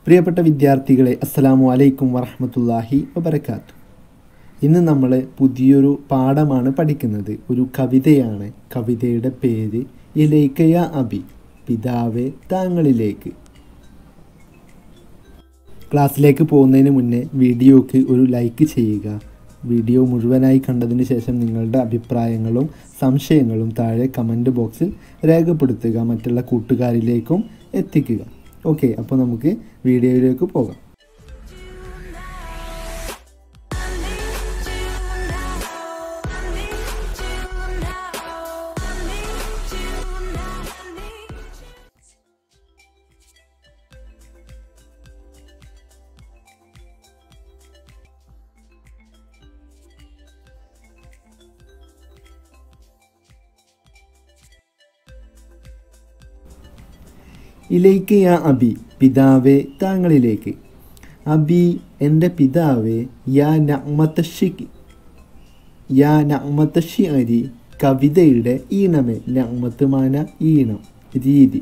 പ്രിയപ്പെട്ട വിദ്യാർത്ഥികളെ അസ്സലാമു അലൈക്കും വറഹമത്തല്ലാഹി വബർക്കാത്തു ഇന്ന് നമ്മൾ പുതിയൊരു പാഠമാണ് പഠിക്കുന്നത് ഒരു കവിതയാണ് കവിതയുടെ പേര് ഇലൈക്കയ അബി പിതാവെ താങ്കളിലേക്ക് ക്ലാസ്സിലേക്ക് പോകുന്നതിന് മുന്നേ വീഡിയോക്ക് ഒരു ലൈക്ക് ചെയ്യുക വീഡിയോ മുഴുവനായി കണ്ടതിന് ശേഷം നിങ്ങളുടെ അഭിപ്രായങ്ങളും സംശയങ്ങളും താഴെ കമൻറ്റ് ബോക്സിൽ രേഖപ്പെടുത്തുക മറ്റുള്ള കൂട്ടുകാരിലേക്കും എത്തിക്കുക ഓക്കെ അപ്പോൾ നമുക്ക് വീഡിയോയിലേക്ക് പോകാം ഇലേക്ക് യാ അബി പിതാവേ താങ്കളിലേക്ക് അബി എൻ്റെ പിതാവേ യാ നഅ്മത്തഷിക്ക് യാ നഅ്മത്തഷി അരി കവിതയുടെ ഈണമേ നഅ്മത്ത് മാന ഈണം രീതി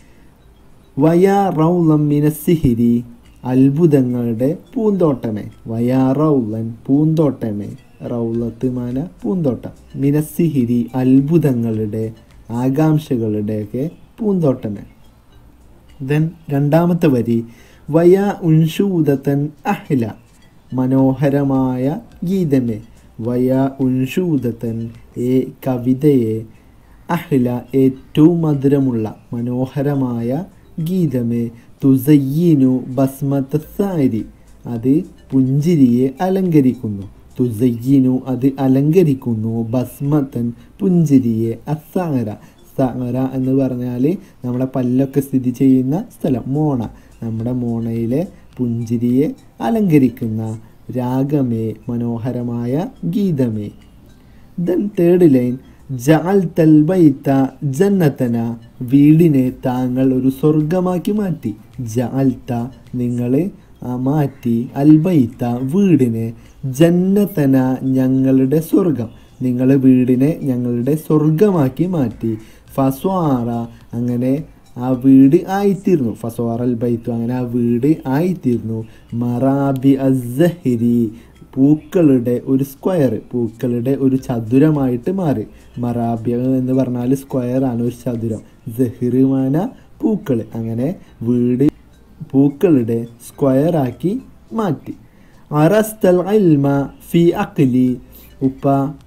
വയാ റൗലം മിനസിഹിരി അത്ഭുതങ്ങളുടെ പൂന്തോട്ടമേ വയാ റൗലൻ പൂന്തോട്ടമേ റൗലത്ത് മാന പൂന്തോട്ടം മിനസിഹിരി അത്ഭുതങ്ങളുടെ ആകാംക്ഷകളുടെയൊക്കെ പൂന്തോട്ടമേ ദെൻ രണ്ടാമത്തെ വരി വയ ഉൻഷൂദത്തൻ അഹ്ല മനോഹരമായ ഗീതമേ വയ ഉൻഷൂദത്തൻ ഏ കവിതയെ അഹ്ല ഏറ്റവും മധുരമുള്ള മനോഹരമായ ഗീതമേ തുസയ്യിനു ബസ്മത്ത സാരി അത് പുഞ്ചിരിയെ അലങ്കരിക്കുന്നു തുസയ്യിനു അത് അലങ്കരിക്കുന്നു ബസ്മത്തൻ പുഞ്ചിരിയെ അസാര സഹറ എന്ന് പറഞ്ഞാൽ നമ്മുടെ പല്ലൊക്കെ സ്ഥിതി ചെയ്യുന്ന സ്ഥലം മോണ നമ്മുടെ മോണയിലെ പുഞ്ചിരിയെ അലങ്കരിക്കുന്ന രാഗമേ മനോഹരമായ ഗീതമേ ദെൻ തേർഡ് ലൈൻ ജാൽ തൽബൈത്ത ജന്നത്തന വീടിനെ താങ്കൾ ഒരു സ്വർഗമാക്കി മാറ്റി ജാൽത്ത നിങ്ങൾ മാറ്റി അൽബൈത്ത വീടിനെ ജന്നത്തന ഞങ്ങളുടെ സ്വർഗം നിങ്ങൾ വീടിനെ ഞങ്ങളുടെ സ്വർഗമാക്കി മാറ്റി ഫസ്വാറ അങ്ങനെ ആ വീട് ആയിത്തീർന്നു ഫസ്വാർ അൽ ബൈത്തു അങ്ങനെ ആ വീട് ആയിത്തീർന്നു മറാബി അസഹിരി പൂക്കളുടെ ഒരു സ്ക്വയർ പൂക്കളുടെ ഒരു ചതുരമായിട്ട് മാറി മറാബിയ എന്ന് പറഞ്ഞാൽ സ്ക്വയറാണ് ഒരു ചതുരം ജഹിറുമാന പൂക്കൾ അങ്ങനെ വീട് പൂക്കളുടെ സ്ക്വയറാക്കി മാറ്റി അറസ്തൽ അൽമ ഫി അഖ്ലി ഉപ്പ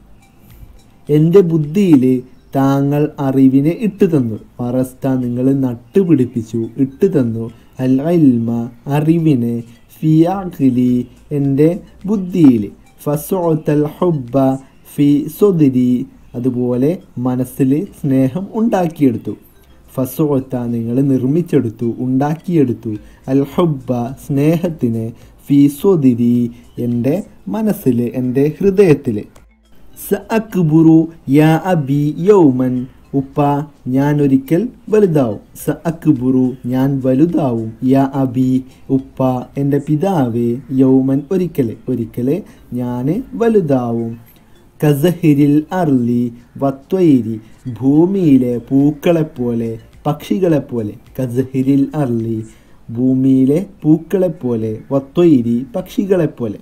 എൻ്റെ ബുദ്ധിയിൽ താങ്കൾ അറിവിനെ ഇട്ടു തന്നു പറസ്ത നിങ്ങൾ നട്ടുപിടിപ്പിച്ചു ഇട്ടു തന്നു അൽ അൽമ അറിവിനെ ഫിയാഖിലി എൻ്റെ ബുദ്ധിയിൽ ഫസോത്തൽ ഹുബ ഫി സൊദിരി അതുപോലെ മനസ്സിൽ സ്നേഹം ഉണ്ടാക്കിയെടുത്തു ഫസോത്ത നിങ്ങൾ നിർമ്മിച്ചെടുത്തു ഉണ്ടാക്കിയെടുത്തു അൽ ഹുബ സ്നേഹത്തിനെ ഫി സൊദിരി എൻ്റെ മനസ്സിൽ എൻ്റെ ഹൃദയത്തിൽ സഅക്ബുറു യാ അബി യൗമൻ ഉപ്പ ഞാൻ ഒരിക്കൽ വലുതാവും സ അക്ബുറു ഞാൻ വലുതാവും യാ അബി ഉപ്പ എൻ്റെ പിതാവേ യൗമൻ ഒരിക്കൽ ഒരിക്കൽ ഞാൻ വലുതാവും കസഹിരിൽ അർലി വത്വൈരി ഭൂമിയിലെ പൂക്കളെപ്പോലെ പക്ഷികളെപ്പോലെ കസഹിരിൽ അർലി ഭൂമിയിലെ പൂക്കളെപ്പോലെ വത്വൈരി പക്ഷികളെപ്പോലെ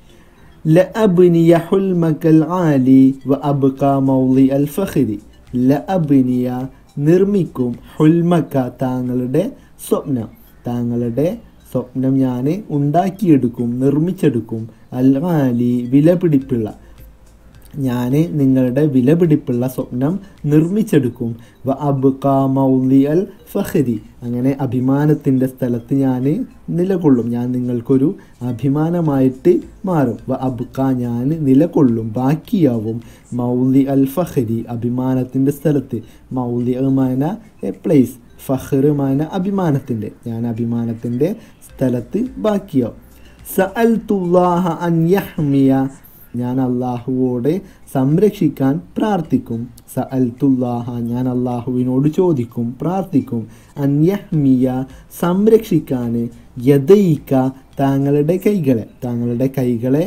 ലഅബ്നിയ ഹുൽമക്കൽ ആലി വ അബ്ക മൗലി അൽ ഫഖരി ലഅബ്നിയ നിർമ്മിക്കും ഹുൽമക്ക താങ്കളുടെ സ്വപ്നം താങ്കളുടെ സ്വപ്നം ഞാൻ ഉണ്ടാക്കിയെടുക്കും നിർമ്മിച്ചെടുക്കും അൽ ആലി വിലപിടിപ്പുള്ള ഞാൻ നിങ്ങളുടെ വിലപിടിപ്പുള്ള സ്വപ്നം നിർമ്മിച്ചെടുക്കും വ അബ്ക മൗലി അൽ ഫഹരി അങ്ങനെ അഭിമാനത്തിൻ്റെ സ്ഥലത്ത് ഞാൻ നിലകൊള്ളും ഞാൻ നിങ്ങൾക്കൊരു അഭിമാനമായിട്ട് മാറും വ അബ്ക ഞാൻ നിലകൊള്ളും ബാക്കിയാവും മൗലി അൽ ഫഹരി അഭിമാനത്തിൻ്റെ സ്ഥലത്ത് മൗലി മാന എ പ്ലേസ് ഫഹർ മാന അഭിമാനത്തിൻ്റെ ഞാൻ അഭിമാനത്തിൻ്റെ സ്ഥലത്ത് ബാക്കിയാവും സഅൽത്തുല്ലാഹ അൻ യഹ്മിയ ഞാൻ അള്ളാഹുവോട് സംരക്ഷിക്കാൻ പ്രാർത്ഥിക്കും സഅൽത്തുല്ലാഹ ഞാൻ അള്ളാഹുവിനോട് ചോദിക്കും പ്രാർത്ഥിക്കും അന്യഹ്മിയ സംരക്ഷിക്കാൻ യദയിക്ക താങ്കളുടെ കൈകളെ താങ്കളുടെ കൈകളെ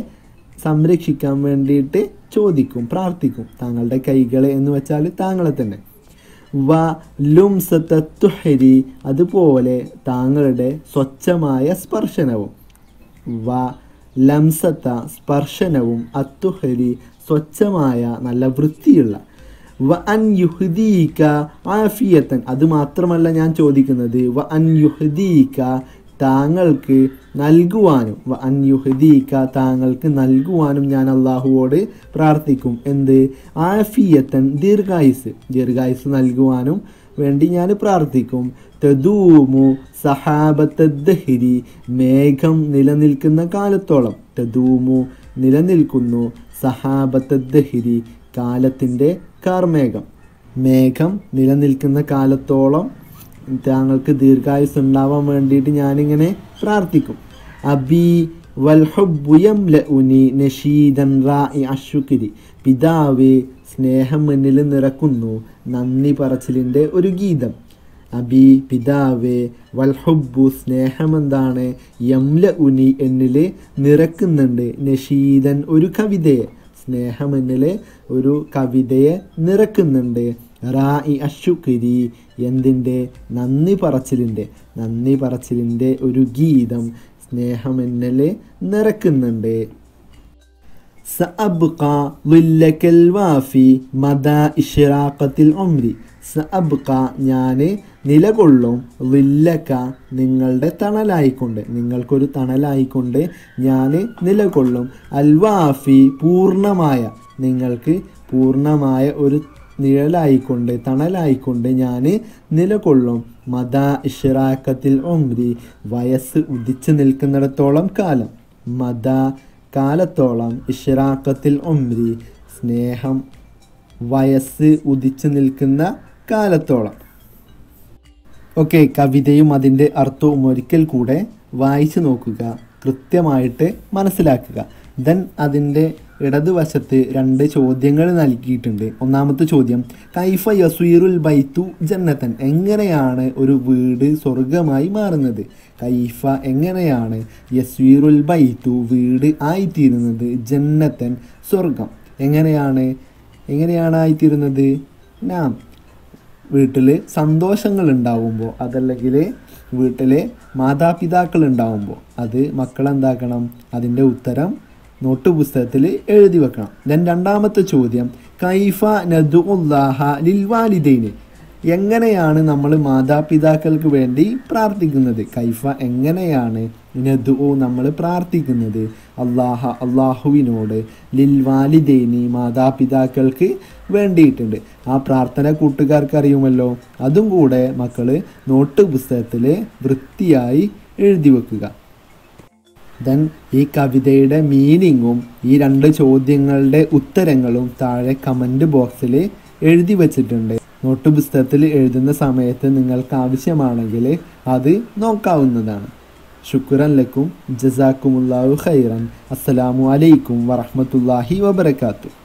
സംരക്ഷിക്കാൻ വേണ്ടിയിട്ട് ചോദിക്കും പ്രാർത്ഥിക്കും താങ്കളുടെ കൈകളെ എന്ന് വെച്ചാൽ താങ്കളെ തന്നെ വ ലുംസത്ത തുഹരി അതുപോലെ താങ്കളുടെ സ്വച്ഛമായ സ്പർശനവും വ ലംസത്ത സ്പർശനവും അത്തുഹരി സ്വച്ഛമായ നല്ല വൃത്തിയുള്ള വ അൻ യുഹദീക ആഫിയത്തൻ അത് മാത്രമല്ല ഞാൻ ചോദിക്കുന്നത് വ അൻ യുഹദീക താങ്കൾക്ക് നൽകുവാനും വ അൻ യുഹദീക താങ്കൾക്ക് നൽകുവാനും ഞാൻ അള്ളാഹുവോട് പ്രാർത്ഥിക്കും എന്ത് ആഫിയത്തൻ ദീർഘായുസ് ദീർഘായുസ് നൽകുവാനും വേണ്ടി ഞാൻ പ്രാർത്ഥിക്കും തദൂമു സഹാബത്തദ്ദഹിരി മേഘം നിലനിൽക്കുന്ന കാലത്തോളം തദൂമു നിലനിൽക്കുന്നു സഹാബത്തദ്ദഹിരി കാലത്തിൻ്റെ കാർമേഘം മേഘം നിലനിൽക്കുന്ന കാലത്തോളം താങ്കൾക്ക് ദീർഘായുസ് ഉണ്ടാവാൻ വേണ്ടിയിട്ട് ഞാനിങ്ങനെ പ്രാർത്ഥിക്കും അബി വൽഹുബുയം ലഉനി നഷീദൻ റാഇ അശുക്കിരി പിതാവ് സ്നേഹം എന്നിൽ നിറക്കുന്നു നന്ദി പറച്ചിലിൻ്റെ ഒരു ഗീതം അബി പിതാവേ വൽഹുബു സ്നേഹമെന്താണ് യംല ഉനി എന്നിൽ നിറക്കുന്നുണ്ട് നഷീദൻ ഒരു കവിതയെ സ്നേഹം എന്നിൽ ഒരു കവിതയെ നിറക്കുന്നുണ്ട് റായി അശുക്കിരി എന്തിൻ്റെ നന്ദി പറച്ചിലിൻ്റെ നന്ദി പറച്ചിലിൻ്റെ ഒരു ഗീതം സ്നേഹം എന്നിൽ നിറക്കുന്നുണ്ട് സഅബ്ക ളില്ലക്കൽ വാഫി മദാ ഇഷ്റാഖത്തിൽ ഉംരി സഅബ്ക ഞാൻ നിലകൊള്ളും ളില്ലക്ക നിങ്ങളുടെ തണലായിക്കൊണ്ട് നിങ്ങൾക്കൊരു തണലായിക്കൊണ്ട് ഞാൻ നിലകൊള്ളും അൽവാഫി പൂർണ്ണമായ നിങ്ങൾക്ക് പൂർണ്ണമായ ഒരു നിഴലായിക്കൊണ്ട് തണലായിക്കൊണ്ട് ഞാൻ നിലകൊള്ളും മദാ ഇഷ്റാഖത്തിൽ ഉംരി വയസ്സ് ഉദിച്ചു നിൽക്കുന്നിടത്തോളം കാലം മദാ കാലത്തോളം ഇഷ്റാഖത്തിൽ ഉംരി സ്നേഹം വയസ്സ് ഉദിച്ചു നിൽക്കുന്ന കാലത്തോളം ഓക്കെ കവിതയും അതിൻ്റെ അർത്ഥവും ഒരിക്കൽ കൂടെ വായിച്ചു നോക്കുക കൃത്യമായിട്ട് മനസ്സിലാക്കുക ദെൻ അതിൻ്റെ ഇടതുവശത്ത് രണ്ട് ചോദ്യങ്ങൾ നൽകിയിട്ടുണ്ട് ഒന്നാമത്തെ ചോദ്യം കൈഫ യസീറുൽ ബൈത്തു ജന്നത്തൻ എങ്ങനെയാണ് ഒരു വീട് സ്വർഗമായി മാറുന്നത് കൈഫ എങ്ങനെയാണ് യസീറുൽ ബൈത്തു വീട് ആയിത്തീരുന്നത് ജന്നത്തൻ സ്വർഗം എങ്ങനെയാണ് എങ്ങനെയാണ് ആയിത്തീരുന്നത് നാം വീട്ടിൽ സന്തോഷങ്ങൾ ഉണ്ടാവുമ്പോൾ അതല്ലെങ്കിൽ വീട്ടിൽ മാതാപിതാക്കൾ ഉണ്ടാവുമ്പോൾ അത് മക്കൾ എന്താക്കണം അതിൻ്റെ ഉത്തരം നോട്ട് പുസ്തകത്തിൽ എഴുതി വെക്കണം ദെൻ രണ്ടാമത്തെ ചോദ്യം കൈഫ നദുല്ലാഹ ലിൽ വാലിദൈന് എങ്ങനെയാണ് നമ്മൾ മാതാപിതാക്കൾക്ക് വേണ്ടി പ്രാർത്ഥിക്കുന്നത് കൈഫ എങ്ങനെയാണ് നദു നമ്മൾ പ്രാർത്ഥിക്കുന്നത് അള്ളാഹ അള്ളാഹുവിനോട് ലിൽ വാലിദൈനി മാതാപിതാക്കൾക്ക് വേണ്ടിയിട്ടുണ്ട് ആ പ്രാർത്ഥന കൂട്ടുകാർക്ക് അറിയുമല്ലോ അതും കൂടെ മക്കൾ നോട്ട് പുസ്തകത്തിൽ വൃത്തിയായി എഴുതി വെക്കുക ദെൻ ഈ കവിതയുടെ മീനിങ്ങും ഈ രണ്ട് ചോദ്യങ്ങളുടെ ഉത്തരങ്ങളും താഴെ കമൻറ്റ് ബോക്സിൽ എഴുതി വച്ചിട്ടുണ്ട് നോട്ട് പുസ്തകത്തിൽ എഴുതുന്ന സമയത്ത് നിങ്ങൾക്ക് ആവശ്യമാണെങ്കിൽ അത് നോക്കാവുന്നതാണ് ശുക്രൻ ലക്കും ജസാക്കുമുല്ലാഹു ഖൈറൻ അസ്സലാമു അലൈക്കും വറഹ്മത്തുള്ളാഹി വബറകാതുഹു